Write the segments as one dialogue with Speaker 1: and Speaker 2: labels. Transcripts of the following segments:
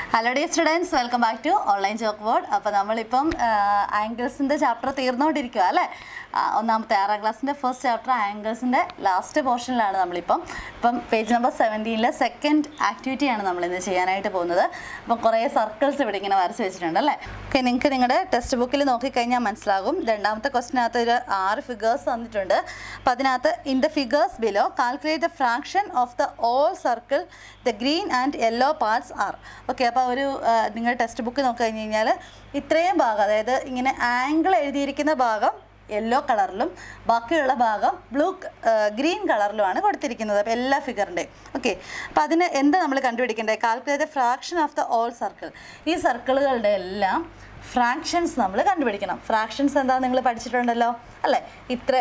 Speaker 1: Hello dear students welcome back to online chalk board അപ്പോൾ നമ്മളിപ്പം ആംഗിൾസിൻ്റെ chapter തീർന്നുകൊണ്ടിരിക്കുക അല്ലേ ആ, ഒന്നാമത്തെ ആറാം ക്ലാസ്സിൻ്റെ ഫസ്റ്റ് ചാപ്റ്റർ ആംഗിൾസിൻ്റെ ലാസ്റ്റ് പോർഷനിലാണ് നമ്മളിപ്പം ഇപ്പം പേജ് നമ്പർ സെവൻറ്റീനിലെ സെക്കൻഡ് ആക്ടിവിറ്റിയാണ് നമ്മൾ ഇന്ന് ചെയ്യാനായിട്ട് പോകുന്നത് അപ്പം കുറേ സർക്കിൾസ് ഇവിടെ ഇങ്ങനെ വരച്ച് വെച്ചിട്ടുണ്ട് അല്ലേ ഓക്കെ നിങ്ങൾക്ക് നിങ്ങളുടെ ടെക്സ്റ്റ് ബുക്കിൽ നോക്കിക്കഴിഞ്ഞാൽ മനസ്സിലാകും രണ്ടാമത്തെ ക്വസ്റ്റിനകത്ത് ഒരു ആറ് ഫിഗേഴ്സ് തന്നിട്ടുണ്ട് അപ്പോൾ അതിനകത്ത് in the figures below calculate the fraction of the whole circle the green and yellow parts are okay അപ്പോൾ ഒരു ആ, നിങ്ങൾ ടെക്സ്റ്റ് ബുക്ക് നോക്കി കഴിഞ്ഞ് കഴിഞ്ഞാൽ ഇത്രയും ഭാഗം അതായത് ഇങ്ങനെ ആംഗിൾ എഴുതിയിരിക്കുന്ന ഭാഗം യെല്ലോ കളറിലും ബാക്കിയുള്ള ഭാഗം ബ്ലൂ ഗ്രീൻ കളറിലുമാണ് കൊടുത്തിരിക്കുന്നത് അപ്പോൾ എല്ലാ ഫിഗറിൻ്റെയും ഓക്കെ അപ്പോൾ അതിന് എന്താ നമ്മൾ കണ്ടുപിടിക്കേണ്ടത് calculate fraction of the whole circle ഈ സർക്കിളുകളുടെ എല്ലാം ഫ്രാക്ഷൻസ് നമ്മൾ കണ്ടുപിടിക്കണം ഫ്രാക്ഷൻസ് എന്താ നിങ്ങൾ പഠിച്ചിട്ടുണ്ടല്ലോ അല്ലേ ഇത്ര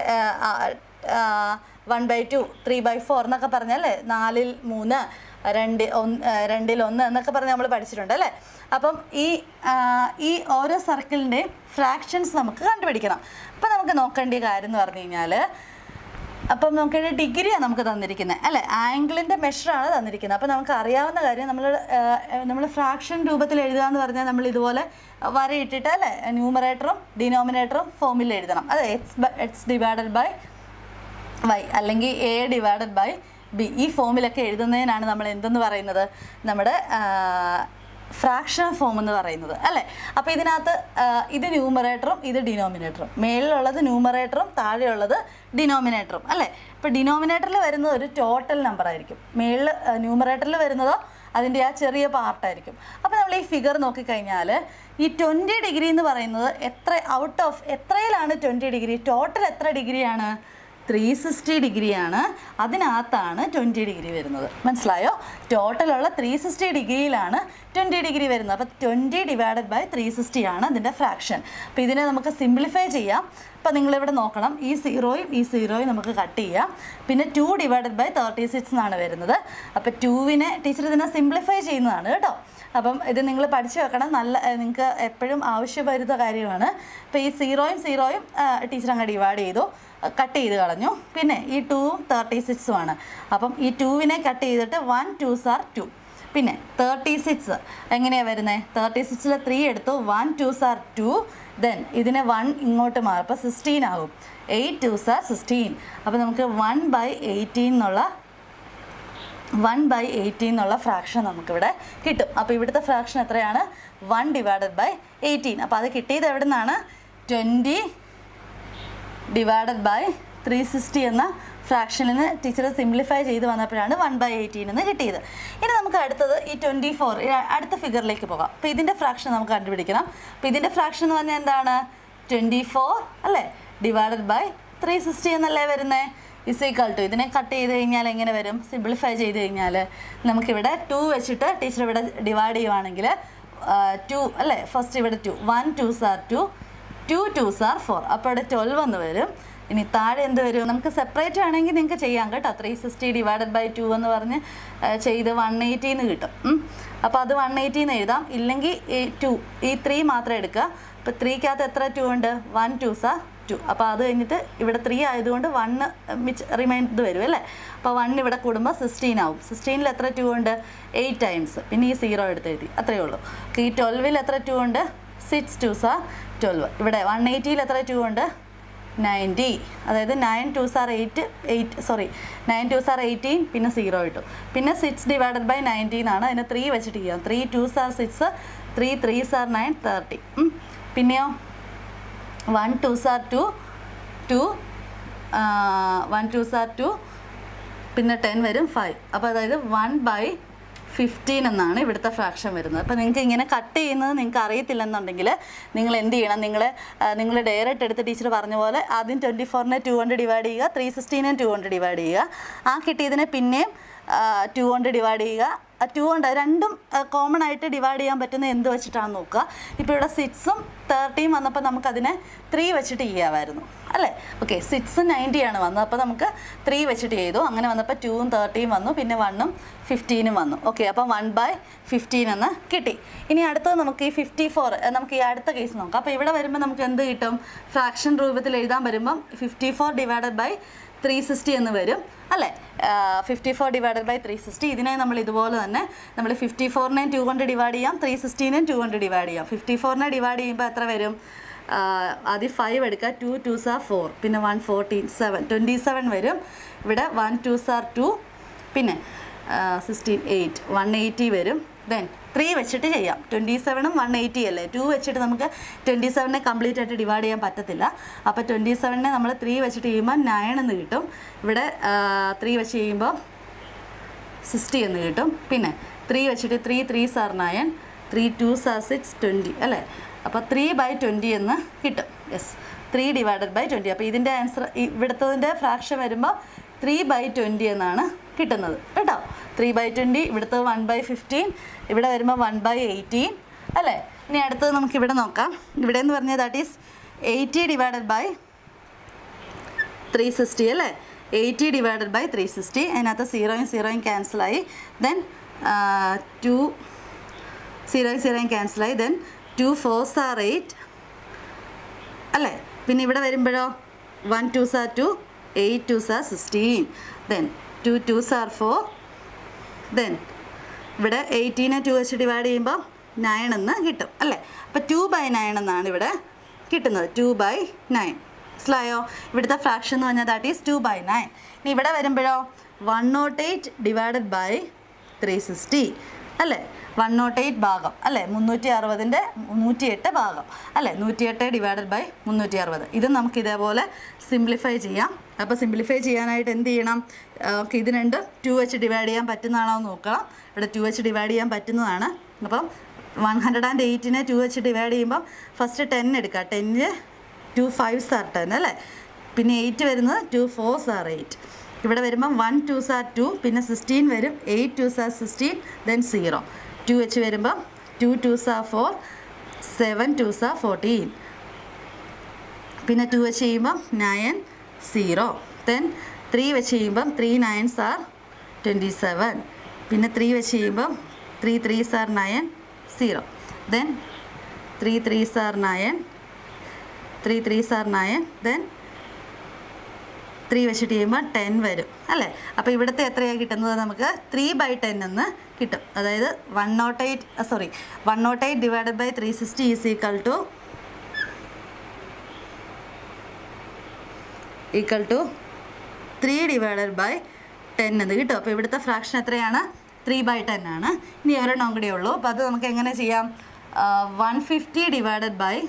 Speaker 1: one by two three by four എന്നൊക്കെ പറഞ്ഞല്ലേ നാലിൽ മൂന്ന് രണ്ട് ഒന്ന് ആ, രണ്ടിൽ ഒന്ന് എന്നൊക്കെ പറഞ്ഞ് നമ്മൾ പഠിച്ചിട്ടുണ്ട് അല്ലേ അപ്പം ഈ ആ, ഈ ഓരോ സർക്കിളിൻ്റെയും ഫ്രാക്ഷൻസ് നമുക്ക് കണ്ടുപിടിക്കണം അപ്പം നമുക്ക് നോക്കേണ്ട കാര്യം എന്ന് പറഞ്ഞു കഴിഞ്ഞാൽ അപ്പം നമുക്കൊരു ഡിഗ്രിയാണ് നമുക്ക് തന്നിരിക്കുന്നത് അല്ലേ ആംഗിളിൻ്റെ മെഷറാണ് തന്നിരിക്കുന്നത് അപ്പം നമുക്ക് അറിയാവുന്ന കാര്യം നമ്മൾ നമ്മൾ ഫ്രാക്ഷൻ രൂപത്തിൽ എഴുതുക എന്ന് പറഞ്ഞാൽ നമ്മൾ ഇതുപോലെ വരയിട്ടിട്ട് അല്ലേ ന്യൂമറേറ്ററും ഡിനോമിനേറ്ററും ഫോമിൽ എഴുതണം അത് x by x divided by y അല്ലെങ്കിൽ എ ഡിവൈഡഡ് ബൈ ബി ഈ ഫോമിലൊക്കെ എഴുതുന്നതിനാണ് നമ്മൾ എന്തെന്ന് പറയുന്നത് നമ്മുടെ ഫ്രാക്ഷൻ ഫോം എന്ന് പറയുന്നത് അല്ലേ അപ്പോൾ ഇതിനകത്ത് ആ, ഇത് ന്യൂമറേറ്ററും ഇത് ഡിനോമിനേറ്ററും മേളിലുള്ളത് ന്യൂമറേറ്ററും താഴെയുള്ളത് ഡിനോമിനേറ്ററും അല്ലേ ഇപ്പോൾ ഡിനോമിനേറ്ററിൽ വരുന്നത് ഒരു ടോട്ടൽ നമ്പർ ആയിരിക്കും മേളിൽ ന്യൂമറേറ്ററിൽ വരുന്നതോ അതിൻ്റെ ആ ചെറിയ പാർട്ടായിരിക്കും അപ്പോൾ നമ്മൾ ഈ ഫിഗർ നോക്കിക്കഴിഞ്ഞാൽ ഈ ട്വൻറ്റി ഡിഗ്രി എന്ന് പറയുന്നത് എത്ര ഔട്ട് ഓഫ് എത്രയിലാണ് ട്വൻറ്റി ഡിഗ്രി ടോട്ടൽ എത്ര ഡിഗ്രിയാണ് ത്രീ സിക്സ്റ്റി ഡിഗ്രിയാണ് അതിനകത്താണ് ട്വൻറ്റി ഡിഗ്രി വരുന്നത് മനസ്സിലായോ ടോട്ടലുള്ള ത്രീ സിക്സ്റ്റി ഡിഗ്രിയിലാണ് ട്വൻറ്റി ഡിഗ്രി വരുന്നത് അപ്പോൾ twenty divided by three sixty ആണ് ഇതിൻ്റെ ഫ്രാക്ഷൻ അപ്പോൾ ഇതിനെ നമുക്ക് സിംപ്ലിഫൈ ചെയ്യാം അപ്പോൾ നിങ്ങളിവിടെ നോക്കണം ഈ സീറോയും ഈ സീറോയും നമുക്ക് കട്ട് ചെയ്യാം പിന്നെ two divided by thirty six എന്നാണ് വരുന്നത് അപ്പോൾ ടൂവിനെ ടീച്ചർ ഇതിനെ സിംപ്ലിഫൈ ചെയ്യുന്നതാണ് കേട്ടോ അപ്പം ഇത് നിങ്ങൾ പഠിച്ചു വെക്കണം നല്ല നിങ്ങൾക്ക് എപ്പോഴും ആവശ്യം വരുന്ന കാര്യമാണ് അപ്പോൾ ഈ സീറോയും സീറോയും ടീച്ചർ അങ്ങ് ഡിവൈഡ് ചെയ്തു കട്ട് ചെയ്ത് കളഞ്ഞു പിന്നെ ഈ ടൂവും തേർട്ടി സിക്സും ആണ് അപ്പം ഈ ടൂവിനെ കട്ട് ചെയ്തിട്ട് വൺ ടു സാർ ടു പിന്നെ തേർട്ടി സിക്സ് എങ്ങനെയാണ് വരുന്നത് തേർട്ടി സിക്സിൽ ത്രീ എടുത്തു one two sir two then ഇതിനെ വൺ ഇങ്ങോട്ട് മാറും അപ്പോൾ സിക്സ്റ്റീൻ ആകും എയ്റ്റ് ടു സാർ സിക്സ്റ്റീൻ അപ്പോൾ നമുക്ക് വൺ ബൈ എയ്റ്റീൻ എന്നുള്ള വൺ ബൈ എയ്റ്റീൻ എന്നുള്ള ഫ്രാക്ഷൻ നമുക്കിവിടെ കിട്ടും അപ്പോൾ ഇവിടുത്തെ ഫ്രാക്ഷൻ എത്രയാണ് വൺ ഡിവൈഡഡ് ബൈ എയ്റ്റീൻ അപ്പോൾ അത് കിട്ടിയത് എവിടെ നിന്നാണ് twenty divided by three sixty എന്ന ഫ്രാക്ഷനിൽ നിന്ന് ടീച്ചർ സിംപ്ലിഫൈ ചെയ്ത് വന്നപ്പോഴാണ് വൺ ബൈ എയ്റ്റീൻ എന്ന് കിട്ടിയത് ഇനി നമുക്ക് അടുത്തത് ഈ ട്വൻറ്റി ഫോർ അടുത്ത ഫിഗറിലേക്ക് പോകാം അപ്പോൾ ഇതിൻ്റെ ഫ്രാക്ഷൻ നമുക്ക് കണ്ടുപിടിക്കണം അപ്പോൾ ഇതിൻ്റെ ഫ്രാക്ഷൻ എന്ന് പറഞ്ഞാൽ എന്താണ് ട്വൻറ്റി ഫോർ അല്ലേ ഡിവൈഡഡ് ബൈ ത്രീ സിക്സ്റ്റി എന്നല്ലേ വരുന്നത് ഇസ് ഈക്വൽ ടു ഇതിനെ കട്ട് ചെയ്ത് കഴിഞ്ഞാൽ എങ്ങനെ വരും സിംപ്ലിഫൈ ചെയ്ത് കഴിഞ്ഞാൽ നമുക്കിവിടെ ടു വെച്ചിട്ട് ടീച്ചർ ഇവിടെ ഡിവൈഡ് ചെയ്യുവാണെങ്കിൽ ടു അല്ലേ ഫസ്റ്റ് ഇവിടെ two one two sir two two two sir four അപ്പോൾ ഇവിടെ ട്വൽവ് എന്ന് വരും ഇനി താഴെ എന്ത് വരും നമുക്ക് സെപ്പറേറ്റ് ആണെങ്കിൽ നിങ്ങൾക്ക് ചെയ്യാം കേട്ടോ three sixty divided by two എന്ന് പറഞ്ഞ് ആ, ചെയ്ത് വൺ എയ്റ്റീന്ന് കിട്ടും ഉം. അപ്പോൾ അത് വൺ എയ്റ്റീന്ന് എഴുതാം ഇല്ലെങ്കിൽ ഈ ടു ഈ ത്രീ മാത്രം എടുക്കുക അപ്പോൾ ത്രീക്കകത്ത് എത്ര ടു ഉണ്ട് വൺ ടു സാർ ടു അപ്പോൾ അത് കഴിഞ്ഞിട്ട് ഇവിടെ ത്രീ ആയതുകൊണ്ട് വണ്ണ് മിച്ച് റിമൈൻഡ് ഇത് വരും അല്ലേ അപ്പോൾ വൺ ഇവിടെ കൂടുമ്പോൾ സിക്സ്റ്റീൻ ആവും സിക്സ്റ്റീനിൽ എത്ര ടു ഉണ്ട് എയ്റ്റ് ടൈംസ് പിന്നെ ഈ സീറോ എടുത്ത് എഴുതി അത്രയേ ഉള്ളൂ ഈ ട്വൽവിൽ എത്ര ടു ഉണ്ട് സിക്സ് ടു സാർ ട്വൽവ് ഇവിടെ വൺ എയ്റ്റിയിൽ എത്ര ടു ഉണ്ട് നയൻറ്റി അതായത് nine two are eight eight sorry nine two are eighteen പിന്നെ സീറോ ഇട്ടു പിന്നെ സിക്സ് ഡിവൈഡഡ് ബൈ നയൻറ്റീൻ ആണ് അതിന് ത്രീ വെച്ചിട്ട് ചെയ്യാം three two sir six three three are nine thirty പിന്നെയോ one two sir two two one two sir two പിന്നെ ten വരും ഫൈവ് അപ്പോൾ അതായത് വൺ ബൈ ഫിഫ്റ്റീൻ എന്നാണ് ഇവിടുത്തെ ഫ്രാക്ഷൻ വരുന്നത് അപ്പോൾ നിങ്ങൾക്ക് ഇങ്ങനെ കട്ട് ചെയ്യുന്നത് നിങ്ങൾക്ക് അറിയത്തില്ലെന്നുണ്ടെങ്കിൽ നിങ്ങൾ എന്ത് ചെയ്യണം നിങ്ങൾ നിങ്ങൾ ഡയറക്റ്റ് എടുത്ത് ടീച്ചർ പറഞ്ഞ പോലെ ആദ്യം ട്വൻറ്റി ഫോറിനെ ടു കൊണ്ട് ഡിവൈഡ് ചെയ്യുക ത്രീ സിക്സ്റ്റീനെ ടു കൊണ്ട് ഡിവൈഡ് ചെയ്യുക ആ കിട്ടിയതിനെ പിന്നെയും ടു കൊണ്ട് ഡിവൈഡ് ചെയ്യുക ടു കൊണ്ട് രണ്ടും കോമൺ ആയിട്ട് ഡിവൈഡ് ചെയ്യാൻ പറ്റുന്ന എന്ത് വെച്ചിട്ടാണ് നോക്കുക ഇപ്പോൾ ഇവിടെ സിക്സും തേർട്ടിയും വന്നപ്പോൾ നമുക്കതിനെ ത്രീ വെച്ചിട്ട് ചെയ്യാമായിരുന്നു അല്ലേ ഓക്കെ സിക്സ് നയൻറ്റിയാണ് വന്നത് അപ്പോൾ നമുക്ക് ത്രീ വെച്ചിട്ട് ചെയ്തു അങ്ങനെ വന്നപ്പോൾ ടൂവും തേർട്ടിയും വന്നു പിന്നെ വണ്ണും ഫിഫ്റ്റീനും വന്നു ഓക്കെ അപ്പം വൺ ബൈ ഫിഫ്റ്റീൻ എന്ന് കിട്ടി ഇനി അടുത്തത് നമുക്ക് ഈ ഫിഫ്റ്റി ഫോർ നമുക്ക് ഈ അടുത്ത കേസ് നോക്കാം അപ്പോൾ ഇവിടെ വരുമ്പോൾ നമുക്ക് എന്ത് കിട്ടും ഫ്രാക്ഷൻ രൂപത്തിൽ എഴുതാൻ വരുമ്പം fifty four divided by three sixty എന്ന് വരും അല്ലേ fifty four divided by three sixty ഇതിനെ നമ്മൾ ഇതുപോലെ തന്നെ നമ്മൾ ഫിഫ്റ്റി ഫോറിനെയും ടു കൊണ്ട് ഡിവൈഡ് ചെയ്യാം ത്രീ സിക്സ്റ്റീനെയും ടു കൊണ്ട് ഡിവൈഡ് ചെയ്യാം ഫിഫ്റ്റി ഫോറിനെ ഡിവൈഡ് ചെയ്യുമ്പോൾ എത്ര വരും ആഹ് ആദ്യം ഫൈവ് എടുക്കുക ടു ടു സാർ ഫോർ പിന്നെ one fourteen seven twenty seven വരും ഇവിടെ വൺ ടു സാർ ടു പിന്നെ സിക്സ്റ്റീൻ എയ്റ്റ് വൺ എയ്റ്റി വരും ദെൻ ത്രീ വെച്ചിട്ട് ചെയ്യാം ട്വൻറ്റി സെവനും വൺ എയ്റ്റി അല്ലേ ടു വെച്ചിട്ട് നമുക്ക് ട്വൻറ്റി സെവനെ കംപ്ലീറ്റ് ആയിട്ട് ഡിവൈഡ് ചെയ്യാൻ പറ്റത്തില്ല അപ്പോൾ ട്വൻറ്റി സെവനെ നമ്മൾ ത്രീ വെച്ചിട്ട് ചെയ്യുമ്പോൾ നയൻ എന്ന് കിട്ടും ഇവിടെ ത്രീ വെച്ച് ചെയ്യുമ്പോൾ സിക്സ്റ്റി എന്ന് കിട്ടും പിന്നെ ത്രീ വെച്ചിട്ട് three three are nine three two sir six twenty അല്ലേ അപ്പോൾ ത്രീ ബൈ ട്വൻറ്റി എന്ന് കിട്ടും yes three divided by twenty അപ്പോൾ ഇതിൻ്റെ ആൻസർ ഇവിടുത്തതിൻ്റെ ഫ്രാക്ഷൻ വരുമ്പോൾ ത്രീ ബൈ ട്വൻറ്റി എന്നാണ് കിട്ടുന്നത് കേട്ടോ ത്രീ ബൈ ട്വൻറ്റി ഇവിടുത്തെ വൺ ബൈ ഫിഫ്റ്റീൻ ഇവിടെ വരുമ്പോൾ വൺ ബൈ എയ്റ്റീൻ അല്ലേ ഇനി അടുത്തത് നമുക്ക് ഇവിടെ നോക്കാം ഇവിടെ എന്ന് പറഞ്ഞാൽ that is eighty divided by three sixty അല്ലേ eighty divided by three sixty അതിനകത്ത് സീറോയും സീറോയും ക്യാൻസലായി ദെൻ ടു സീറോയും സീറോയും ക്യാൻസലായി then two fours are eight അല്ലേ പിന്നെ ഇവിടെ വരുമ്പോഴോ one two sir two eight two sir sixteen then two two sir four then ഇവിടെ എയ്റ്റീനെ ടു വെച്ച് ഡിവൈഡ് ചെയ്യുമ്പോൾ നയൻ എന്ന് കിട്ടും അല്ലേ അപ്പോൾ ടു ബൈ നയൻ എന്നാണ് ഇവിടെ കിട്ടുന്നത് ടു ബൈ നയൻ മനസ്സിലായോ ഇവിടുത്തെ ഫ്രാക്ഷൻ എന്ന് പറഞ്ഞാൽ that is two by nine ഇനി ഇവിടെ വരുമ്പോഴോ one naught eight divided by three sixty അല്ലേ വൺ നോട്ട് എയ്റ്റ് ഭാഗം അല്ലേ മുന്നൂറ്റി അറുപതിൻ്റെ നൂറ്റി എട്ട് ഭാഗം അല്ലേ നൂറ്റി എട്ട് ഡിവൈഡഡ് ബൈ മുന്നൂറ്റി അറുപത് ഇത് നമുക്ക് ഇതേപോലെ സിംപ്ലിഫൈ ചെയ്യാം അപ്പോൾ സിംപ്ലിഫൈ ചെയ്യാനായിട്ട് എന്ത് ചെയ്യണം ഓക്കെ ഇത് രണ്ടും ടു വെച്ച് ഡിവൈഡ് ചെയ്യാൻ പറ്റുന്നതാണോ എന്ന് നോക്കണം ഇവിടെ ടു വെച്ച് ഡിവൈഡ് ചെയ്യാൻ പറ്റുന്നതാണ് അപ്പം വൺ ഹൺഡ്രഡ് ആൻഡ് എയ്റ്റിനെ ടു വെച്ച് ഡിവൈഡ് ചെയ്യുമ്പം ഫസ്റ്റ് ടെൻ എടുക്കുക ടെന്നിൽ ടു ഫൈവ് സാർ ടെൻ അല്ലേ പിന്നെ എയ്റ്റ് വരുന്നത് ടു ഫോർ സാർ എയ്റ്റ് ഇവിടെ വരുമ്പം വൺ ടു സാർ ടു പിന്നെ സിക്സ്റ്റീൻ വരും eight two sir sixteen then zero two വെച്ച് വരുമ്പം two two sir four seven two sir fourteen പിന്നെ ടു വെച്ച് ചെയ്യുമ്പം നയൻ സീറോ ദെൻ ത്രീ വെച്ച് ചെയ്യുമ്പം three nines are twenty seven പിന്നെ ത്രീ വെച്ച് ചെയ്യുമ്പം three threes are nine zero then three threes are nine three threes are nine then three വെച്ചിട്ട് ചെയ്യുമ്പോൾ ടെൻ വരും അല്ലേ അപ്പോൾ ഇവിടുത്തെ എത്രയാണ് കിട്ടുന്നത് നമുക്ക് ത്രീ ബൈ ടെൻ എന്ന് കിട്ടും അതായത് one naught eight sorry one naught eight divided by three sixty is equal to equal to three divided by ten എന്ന് കിട്ടും അപ്പോൾ ഇവിടുത്തെ ഫ്രാക്ഷൻ എത്രയാണ് ത്രീ ബൈ ടെൻ ആണ് ഇനി ഒരെണ്ണം കൂടിയേ ഉള്ളൂ അപ്പോൾ അത് നമുക്ക് എങ്ങനെ ചെയ്യാം one fifty divided by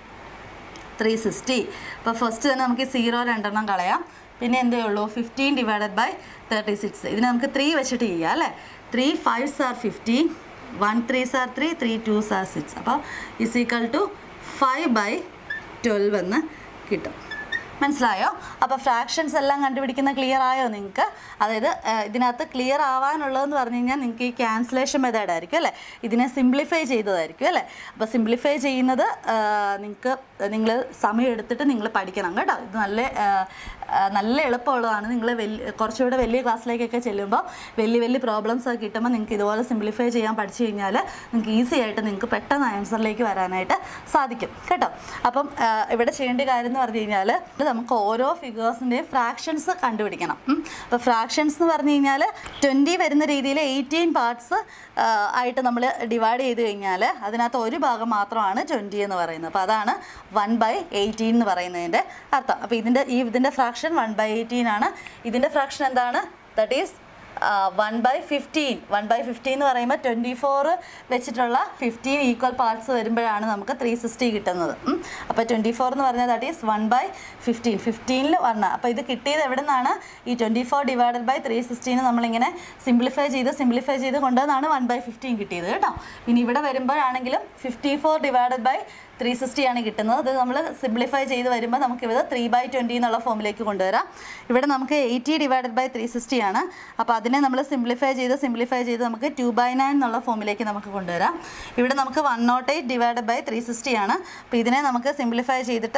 Speaker 1: three sixty അപ്പോൾ ഫസ്റ്റ് തന്നെ നമുക്ക് സീറോ രണ്ടെണ്ണം കളയാം പിന്നെ എന്തേ ഉള്ളൂ fifteen divided by thirty six ഇതിന് നമുക്ക് ത്രീ വെച്ചിട്ട് ചെയ്യാം അല്ലേ three five sir fifteen one three sir three three two sir six അപ്പോൾ is equal to five by twelve എന്ന് കിട്ടും മനസ്സിലായോ അപ്പോൾ ഫ്രാക്ഷൻസ് എല്ലാം കണ്ടുപിടിക്കുന്ന ക്ലിയർ ആയോ നിങ്ങൾക്ക് അതായത് ഏഹ്, ഇതിനകത്ത് ക്ലിയർ ആവാനുള്ളതെന്ന് പറഞ്ഞു കഴിഞ്ഞാൽ നിങ്ങൾക്ക് ഈ ക്യാൻസലേഷൻ മെത്തേഡ് ആയിരിക്കും അല്ലേ ഇതിനെ സിംപ്ലിഫൈ ചെയ്തതായിരിക്കും അല്ലേ അപ്പോൾ സിംപ്ലിഫൈ ചെയ്യുന്നത് നിങ്ങൾക്ക് നിങ്ങൾ സമയം എടുത്തിട്ട് നിങ്ങൾ പഠിക്കണം കേട്ടോ ഇത് നല്ല ഏഹ്, ഏഹ്, നല്ല എളുപ്പമുള്ളതാണ് നിങ്ങൾ വലിയ കുറച്ചുകൂടെ വലിയ ക്ലാസ്സിലേക്കൊക്കെ ചെല്ലുമ്പോൾ വലിയ വലിയ പ്രോബ്ലംസ് ഒക്കെ കിട്ടുമ്പോൾ നിങ്ങൾക്ക് ഇതുപോലെ സിംപ്ലിഫൈ ചെയ്യാൻ പഠിച്ചു കഴിഞ്ഞാൽ നിങ്ങൾക്ക് ഈസി ആയിട്ട് നിങ്ങൾക്ക് പെട്ടെന്ന് ആൻസറിലേക്ക് വരാനായിട്ട് സാധിക്കും കേട്ടോ അപ്പം ഏഹ്, ഇവിടെ ചെയ്യേണ്ട കാര്യം എന്ന് പറഞ്ഞു കഴിഞ്ഞാൽ ഇത് നമുക്ക് ഓരോ ഫിഗേഴ്സിൻ്റെയും ഫ്രാക്ഷൻസ് കണ്ടുപിടിക്കണം ഉം. അപ്പോൾ ഫ്രാക്ഷൻസ് എന്ന് പറഞ്ഞു കഴിഞ്ഞാൽ ട്വൻറ്റി വരുന്ന രീതിയിൽ എയ്റ്റീൻ പാർട്സ് ആയിട്ട് നമ്മൾ ഡിവൈഡ് ചെയ്ത് കഴിഞ്ഞാൽ അതിനകത്ത് ഒരു ഭാഗം മാത്രമാണ് ട്വൻറ്റി എന്ന് പറയുന്നത് അപ്പോൾ അതാണ് വൺ ബൈ എയ്റ്റീൻ എന്ന് പറയുന്നതിൻ്റെ അർത്ഥം അപ്പോൾ ഇതിൻ്റെ ഈ ഇതിൻ്റെ ഫ്രാക്ഷൻ വൺ ബൈ എയ്റ്റീൻ ആണ് ഇതിൻ്റെ ഫ്രാക്ഷൻ എന്താണ് that is one by fifteen one by fifteen എന്ന് പറയുമ്പോൾ ട്വൻറ്റി ഫോർ വെച്ചിട്ടുള്ള ഫിഫ്റ്റീൻ ഈക്വൽ പാർട്സ് വരുമ്പോഴാണ് നമുക്ക് ത്രീ സിക്സ്റ്റി കിട്ടുന്നത് ഉം. അപ്പോൾ ട്വൻറ്റി ഫോർ എന്ന് പറഞ്ഞാൽ that is one by fifteen ഫിഫ്റ്റീനിൽ വൺ അപ്പോൾ ഇത് കിട്ടിയത് എവിടെ നിന്നാണ് ഈ twenty four divided by three സിക്സ്റ്റീന് നമ്മളിങ്ങനെ സിംപ്ലിഫൈ ചെയ്ത് സിംപ്ലിഫൈ ചെയ്ത് കൊണ്ടുവന്നാണ് വൺ ബൈ ഫിഫ്റ്റീൻ കിട്ടിയത് കേട്ടോ ഇനി ഇവിടെ വരുമ്പോഴാണെങ്കിലും fifty four divided by three sixty ആണ് കിട്ടുന്നത് അത് നമ്മൾ സിംപ്ലിഫൈ ചെയ്ത് വരുമ്പോൾ നമുക്ക് ഇവിടെ ത്രീ ബൈ ട്വൻറ്റി എന്നുള്ള ഫോമിലേക്ക് കൊണ്ടുവരാം ഇവിടെ നമുക്ക് eighty divided by three sixty ആണ് അപ്പോൾ അതിനെ നമ്മൾ സിംപ്ലിഫൈ ചെയ്ത് സിംപ്ലിഫൈ ചെയ്ത് നമുക്ക് ടു ബൈ നയൻ എന്നുള്ള ഫോമിലേക്ക് നമുക്ക് കൊണ്ടുവരാം ഇവിടെ നമുക്ക് one naught eight divided by three sixty ആണ് അപ്പോൾ ഇതിനെ നമുക്ക് സിംപ്ലിഫൈ ചെയ്തിട്ട്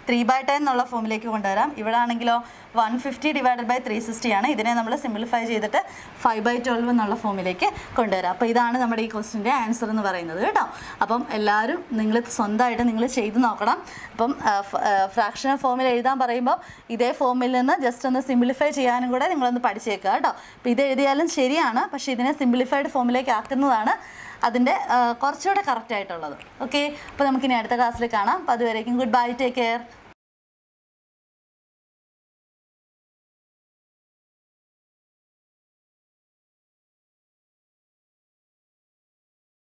Speaker 1: ത്രീ ബൈ ടെൻ എന്നുള്ള ഫോമിലേക്ക് കൊണ്ടുവരാം ഇവിടെ ആണെങ്കിലോ one fifty divided by three sixty ആണ് ഇതിനെ നമ്മൾ സിംപ്ലിഫൈ ചെയ്തിട്ട് ഫൈവ് ബൈ ട്വൽവ് എന്നുള്ള ഫോമിലേക്ക് കൊണ്ടുവരാം അപ്പോൾ ഇതാണ് നമ്മുടെ ഈ ക്വസ്റ്റിൻ്റെ ആൻസർ എന്ന് പറയുന്നത് കേട്ടോ അപ്പം എല്ലാവരും നിങ്ങൾ സ്വന്തമായിട്ട് നിങ്ങൾ ചെയ്ത് നോക്കണം അപ്പം ഫ്രാക്ഷൻ ഫോമിൽ എഴുതാൻ പറയുമ്പോൾ ഇതേ ഫോമിൽ നിന്ന് ജസ്റ്റ് ഒന്ന് സിംപ്ലിഫൈ ചെയ്യാനും കൂടെ നിങ്ങളൊന്ന് പഠിച്ചേക്കുക കേട്ടോ അപ്പോൾ ഇത് എഴുതിയാലും ശരിയാണ് പക്ഷേ ഇതിനെ സിംപ്ലിഫൈഡ് ഫോമിലേക്ക് ആക്കുന്നതാണ് അതിൻ്റെ കുറച്ചുകൂടെ കറക്റ്റ് ആയിട്ടുള്ളത് ഓക്കെ അപ്പോൾ നമുക്കിനി അടുത്ത ക്ലാസ്സിൽ കാണാം അപ്പോൾ അതുവരേക്കും ഗുഡ് ബൈ ടേക്ക് കെയർ